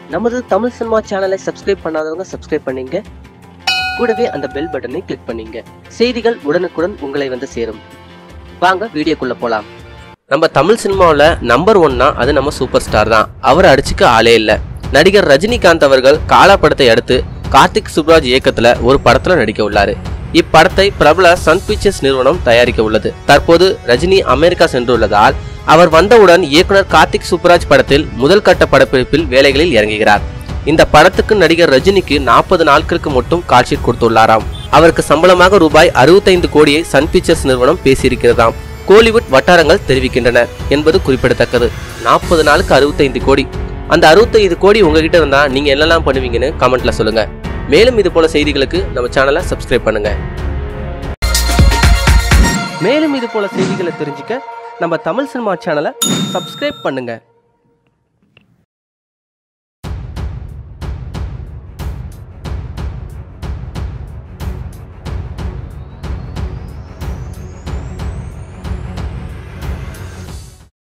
நமது தமிழ் சினிமா சேனலை சப்ஸ்கிரைப் பண்ணாதவங்க சப்ஸ்கிரைப் பண்ணீங்க கூடவே அந்த பெல் பட்டனை கிளிக் பண்ணீங்க செய்திகள் உடனுக்குடன் உங்களை வந்து சேரும் வாங்க வீடியோக்குள்ள போலாம் நம்ம தமிழ் சினிமாவில் நம்பர் ஒன்னா அது நம்ம சூப்பர் ஸ்டார் தான் அவர் அடிச்சுக்க ஆளே இல்லை நடிகர் ரஜினிகாந்த் அவர்கள் காலா படத்தை அடுத்து கார்த்திக் சுப்ராஜ் இயக்கத்துல ஒரு படத்துல நடிக்க உள்ளாரு இப்படத்தை பிரபல சன் பிக்சர்ஸ் நிறுவனம் தயாரிக்க உள்ளது தற்போது ரஜினி அமெரிக்கா சென்றுள்ளதால் அவர் வந்தவுடன் இயக்குனர் கார்த்திக் சுப்ராஜ் படத்தில் முதல் கட்ட படப்பிடிப்பில் வேலைகளில் இறங்குகிறார் இந்த படத்துக்கு நடிகர் ரஜினிக்கு நாற்பது நாட்களுக்கு மட்டும் கால்ஷீட் கொடுத்துள்ளாராம் அவருக்கு சம்பளமாக ரூபாய் அறுபத்தைந்து கோடியை சன் பிக்சர்ஸ் நிறுவனம் பேசியிருக்கிறதாம் கோலிவுட் வட்டாரங்கள் தெரிவிக்கின்றன என்பது குறிப்பிடத்தக்கது நாற்பது நாளுக்கு அறுபத்தைந்து கோடி அந்த அறுபத்தைந்து கோடி உங்ககிட்ட இருந்தா நீங்க என்னெல்லாம் பண்ணுவீங்கன்னு கமெண்ட்ல சொல்லுங்க மேலும் இது போல செய்திகளுக்கு நம்ம சேனலை சப்ஸ்கிரைப் பண்ணுங்க மேலும் இது போல செய்திகளை தெரிஞ்சுக்க நம்ம தமிழ் சினிமா சேனலை சப்ஸ்கிரைப் பண்ணுங்க